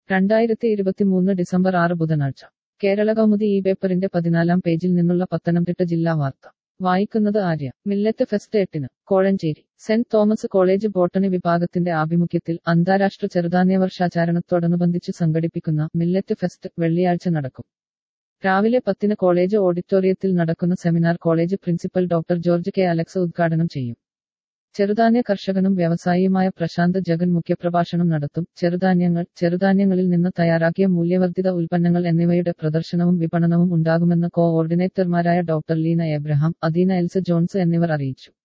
രണ്ടായിരത്തി ഇരുപത്തിമൂന്ന് ഡിസംബർ ആറ് ബുധനാഴ്ച കേരള കൗമുദി ഈ പേപ്പറിന്റെ പതിനാലാം പേജിൽ നിന്നുള്ള പത്തനംതിട്ട ജില്ലാ വാർത്ത വായിക്കുന്നത് ആര്യ മില്ലറ്റ് ഫെസ്റ്റ് എട്ടിന് Kozhencherry saint Thomas college botany വിഭാഗത്തിന്റെ ആഭിമുഖ്യത്തിൽ അന്താരാഷ്ട്ര ചെറുധാന്യ വർഷാചരണത്തോടനുബന്ധിച്ച് സംഘടിപ്പിക്കുന്ന മില്ലറ്റ് ഫെസ്റ്റ് വെള്ളിയാഴ്ച നടക്കും രാവിലെ പത്തിന് കോളേജ് ഓഡിറ്റോറിയത്തിൽ നടക്കുന്ന seminar college principal doctor George K Alex ഉദ്ഘാടനം ചെയ്യും ചെറുധാന്യ കർഷകനും വ്യവസായിയുമായ പ്രശാന്ത് ജഗൻ മുഖ്യപ്രഭാഷണം നടത്തും ചെറുധാന്യങ്ങൾ ചെറുധാന്യങ്ങളിൽ നിന്ന് തയ്യാറാക്കിയ മൂല്യവർദ്ധിത ഉൽപ്പന്നങ്ങൾ എന്നിവയുടെ പ്രദർശനവും വിപണനവും ഉണ്ടാകുമെന്ന് കോഓർഡിനേറ്റർമാരായ doctor Leena Abraham Adeena Els Johns എന്നിവർ അറിയിച്ചു